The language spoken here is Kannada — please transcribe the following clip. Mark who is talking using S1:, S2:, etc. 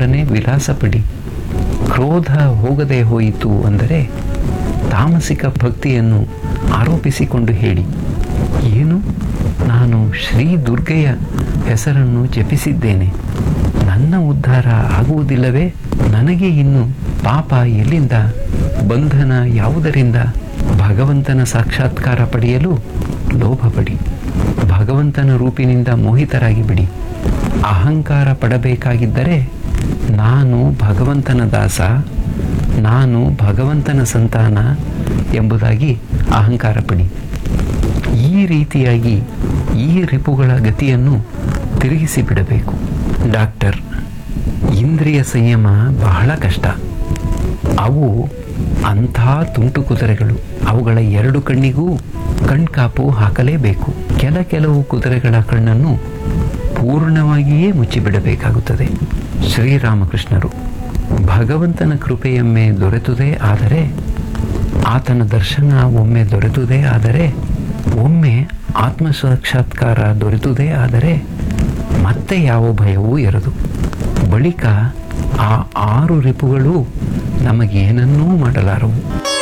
S1: ಅವರೊಡನೆ ವಿಲಾಸ ಪಡಿ ಕ್ರೋಧ ಹೋಗದೆ ಹೋಯಿತು ಅಂದರೆ ತಾಮಸಿಕ ಭಕ್ತಿಯನ್ನು ಆರೋಪಿಸಿಕೊಂಡು ಹೇಳಿ ಏನು ನಾನು ಶ್ರೀ ದುರ್ಗೆಯ ಹೆಸರನ್ನು ಜಪಿಸಿದ್ದೇನೆ ನನ್ನ ಉದ್ಧಾರ ಆಗುವುದಿಲ್ಲವೇ ನನಗೆ ಇನ್ನು ಪಾಪ ಎಲ್ಲಿಂದ ಬಂಧನ ಯಾವುದರಿಂದ ಭಗವಂತನ ಸಾಕ್ಷಾತ್ಕಾರ ಪಡೆಯಲು ಲೋಭ ಪಡಿ ಭಗವಂತನ ರೂಪಿನಿಂದ ಮೋಹಿತರಾಗಿ ಬಿಡಿ ಅಹಂಕಾರ ಪಡಬೇಕಾಗಿದ್ದರೆ ನಾನು ಭಗವಂತನ ದಾಸ ನಾನು ಭಗವಂತನ ಸಂತಾನ ಎಂಬುದಾಗಿ ಅಹಂಕಾರ ಪಡಿ ಈ ರೀತಿಯಾಗಿ ಈ ರಿಪುಗಳ ಗತಿಯನ್ನು ತಿರುಗಿಸಿ ಬಿಡಬೇಕು ಡಾಕ್ಟರ್ ಇಂದ್ರಿಯ ಸಂಯಮ ಬಹಳ ಕಷ್ಟ ಅವು ಅಂಥ ತುಂಟು ಕುದುರೆಗಳು ಅವುಗಳ ಎರಡು ಕಣ್ಣಿಗೂ ಕಣ್ಕಾಪು ಹಾಕಲೇಬೇಕು ಕೆಲ ಕೆಲವು ಕುದುರೆಗಳ ಕಣ್ಣನ್ನು ಪೂರ್ಣವಾಗಿಯೇ ಮುಚ್ಚಿಬಿಡಬೇಕಾಗುತ್ತದೆ ಶ್ರೀರಾಮಕೃಷ್ಣರು ಭಗವಂತನ ಕೃಪೆಯೊಮ್ಮೆ ದೊರೆತುದೇ ಆದರೆ ಆತನ ದರ್ಶನ ಒಮ್ಮೆ ದೊರೆತುದೇ ಆದರೆ ಒಮ್ಮೆ ಆತ್ಮ ಸಾಕ್ಷಾತ್ಕಾರ ದೊರೆತುದೇ ಆದರೆ ಮತ್ತೆ ಯಾವ ಭಯವೂ ಇರದು ಬಳಿಕ ಆ ಆರು ರಿಪುಗಳು ನಮಗೇನನ್ನೂ ಮಾಡಲಾರವು